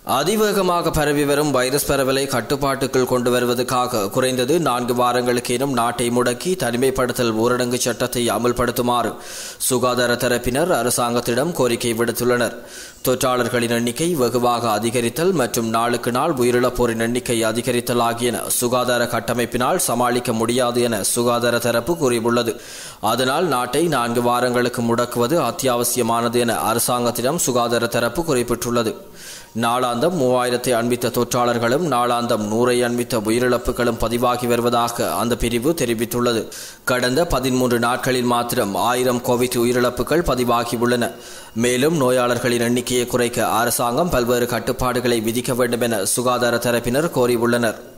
அதிவேகமாக பரவி வரும் வைரஸ் பரவலை கட்டுப்பாட்டுக்குள் கொண்டு வருவதற்காக குறைந்தது நான்கு வாரங்களுக்கேனும் நாட்டை முடக்கி தனிமைப்படுத்தல் ஊரடங்கு சட்டத்தை அமல்படுத்துமாறு சுகாதார தரப்பினர் அரசாங்கத்திடம் கோரிக்கை விடுத்துள்ளனர் தொற்றாளர்களின் எண்ணிக்கை வெகுவாக அதிகரித்தல் மற்றும் நாளுக்கு நாள் உயிரிழப்போரின் எண்ணிக்கை அதிகரித்தல் ஆகியன சுகாதார கட்டமைப்பினால் சமாளிக்க முடியாது என சுகாதார தரப்பு கூறியுள்ளது அதனால் நாட்டை நான்கு வாரங்களுக்கு முடக்குவது அத்தியாவசியமானது என அரசாங்கத்திடம் சுகாதார தரப்பு குறிப்பிட்டுள்ளது நாளாந்தம் மூவாயிரத்தை அண்மித்த தொற்றாளர்களும் நாளாந்தம் நூறை அண்மித்த உயிரிழப்புகளும் பதிவாகி வருவதாக அந்த பிரிவு தெரிவித்துள்ளது கடந்த பதிமூன்று நாட்களில் மாத்திரம் ஆயிரம் கோவிட் உயிரிழப்புகள் பதிவாகியுள்ளன மேலும் நோயாளர்களின் எண்ணிக்கையை குறைக்க அரசாங்கம் பல்வேறு கட்டுப்பாடுகளை விதிக்க வேண்டும் என சுகாதார தரப்பினர் கோரியுள்ளனர்